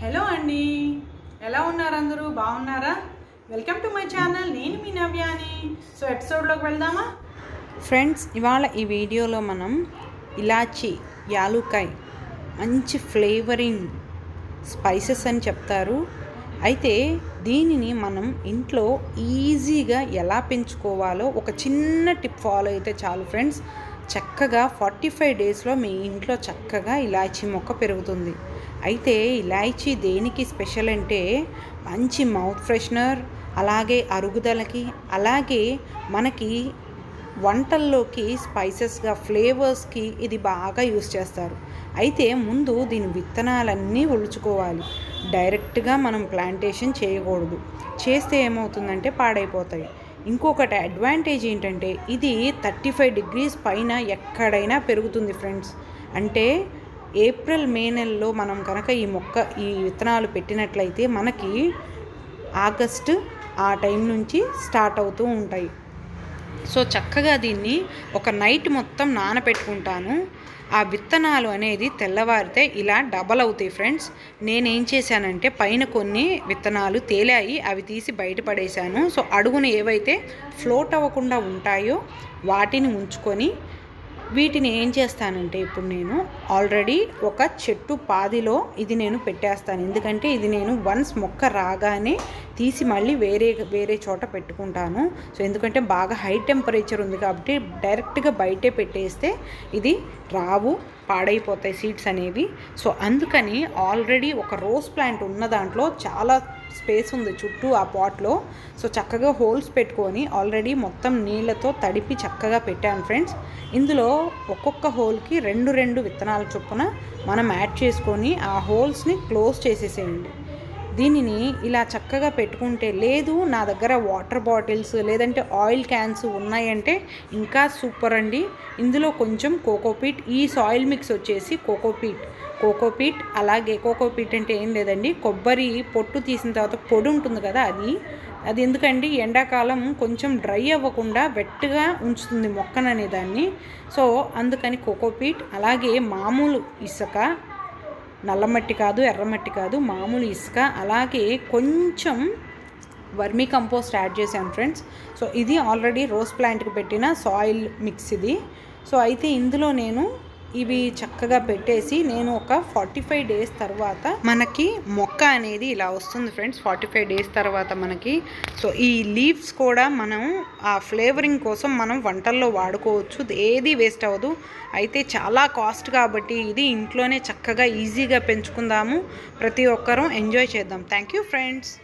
hello అండి ఎలా ఉన్నారు అందరూ బాగున్నారా వెల్కమ్ టు మై ఛానల్ నేను మీ నవ్యాని సో ఎపిసోడ్లోకి వెళ్దామా ఫ్రెండ్స్ ఇవాళ ఈ వీడియోలో మనం ఇలాచి యాలుకాయ్ మంచి ఫ్లేవరింగ్ స్పైసెస్ అని చెప్తారు అయితే దీనిని మనం ఇంట్లో ఈజీగా ఎలా పెంచుకోవాలో ఒక చిన్న టిప్ ఫాలో అయితే చాలు ఫ్రెండ్స్ చక్కగా ఫార్టీ ఫైవ్ డేస్లో మీ ఇంట్లో చక్కగా ఇలాచీ మొక్క పెరుగుతుంది అయితే ఇలాచీ దేనికి స్పెషల్ అంటే మంచి మౌత్ ఫ్రెషనర్ అలాగే అరుగుదలకి అలాగే మనకి వంటల్లోకి స్పైసెస్గా ఫ్లేవర్స్కి ఇది బాగా యూస్ చేస్తారు అయితే ముందు దీని విత్తనాలన్నీ ఒలుచుకోవాలి డైరెక్ట్గా మనం ప్లాంటేషన్ చేయకూడదు చేస్తే ఏమవుతుందంటే పాడైపోతాయి ఇంకొకటి అడ్వాంటేజ్ ఏంటంటే ఇది థర్టీ ఫైవ్ డిగ్రీస్ పైన ఎక్కడైనా పెరుగుతుంది ఫ్రెండ్స్ అంటే ఏప్రిల్ మే నెలలో మనం కనుక ఈ మొక్క ఈ విత్తనాలు పెట్టినట్లయితే మనకి ఆగస్ట్ ఆ టైం నుంచి స్టార్ట్ అవుతూ ఉంటాయి సో చక్కగా దీన్ని ఒక నైట్ మొత్తం నానబెట్టుకుంటాను ఆ విత్తనాలు అనేది తెల్లవారితే ఇలా డబల్ అవుతాయి ఫ్రెండ్స్ నేనేం చేశానంటే పైన కొన్ని విత్తనాలు తేలాయి అవి తీసి బయటపడేశాను సో అడుగున ఏవైతే ఫ్లోట్ అవ్వకుండా ఉంటాయో వాటిని ఉంచుకొని వీటిని ఏం చేస్తానంటే ఇప్పుడు నేను ఆల్రెడీ ఒక చెట్టు పాదిలో ఇది నేను పెట్టేస్తాను ఎందుకంటే ఇది నేను వన్స్ మొక్క రాగానే తీసి మళ్ళీ వేరే వేరే చోట పెట్టుకుంటాను సో ఎందుకంటే బాగా హై టెంపరేచర్ ఉంది కాబట్టి డైరెక్ట్గా బయటే పెట్టేస్తే ఇది రావు పాడైపోతాయి సీడ్స్ అనేవి సో అందుకని ఆల్రెడీ ఒక రోజ్ ప్లాంట్ ఉన్న దాంట్లో చాలా స్పేస్ ఉంది చుట్టూ ఆ పాట్లో సో చక్కగా హోల్స్ పెట్టుకొని ఆల్రెడీ మొత్తం నీళ్ళతో తడిపి చక్కగా పెట్టాను ఫ్రెండ్స్ ఇందులో ఒక్కొక్క హోల్కి రెండు రెండు విత్తనాల చొప్పున మనం యాడ్ చేసుకొని ఆ హోల్స్ని క్లోజ్ చేసేసేయండి దీనిని ఇలా చక్కగా పెట్టుకుంటే లేదు నా దగ్గర వాటర్ బాటిల్స్ లేదంటే ఆయిల్ క్యాన్స్ ఉన్నాయంటే ఇంకా సూపర్ అండి ఇందులో కొంచెం కోకోపీట్ ఈ సాయిల్ మిక్స్ వచ్చేసి కోకోపీట్ కోకోపీట్ అలాగే కోకోపీట్ అంటే ఏం లేదండి కొబ్బరి పొట్టు తీసిన తర్వాత పొడి ఉంటుంది కదా అది అది ఎందుకండి ఎండాకాలం కొంచెం డ్రై అవ్వకుండా వెట్గా ఉంచుతుంది మొక్కననే దాన్ని సో అందుకని కోకోపీట్ అలాగే మామూలు ఇసుక నల్లమట్టి కాదు ఎర్రమట్టి కాదు మామూలు ఇసుక అలాగే కొంచెం వర్మీ కంపోస్ట్ యాడ్ చేశాను ఫ్రెండ్స్ సో ఇది ఆల్రెడీ రోజ్ ప్లాంట్కి పెట్టిన సాయిల్ మిక్స్ ఇది సో అయితే ఇందులో నేను ఇవి చక్కగా పెట్టేసి నేను ఒక ఫార్టీ ఫైవ్ డేస్ తర్వాత మనకి మొక్క అనేది ఇలా వస్తుంది ఫ్రెండ్స్ ఫార్టీ ఫైవ్ డేస్ తర్వాత మనకి సో ఈ లీవ్స్ కూడా మనం ఆ ఫ్లేవరింగ్ కోసం మనం వంటల్లో వాడుకోవచ్చు ఏది వేస్ట్ అవ్వదు అయితే చాలా కాస్ట్ కాబట్టి ఇది ఇంట్లోనే చక్కగా ఈజీగా పెంచుకుందాము ప్రతి ఒక్కరూ ఎంజాయ్ చేద్దాం థ్యాంక్ యూ ఫ్రెండ్స్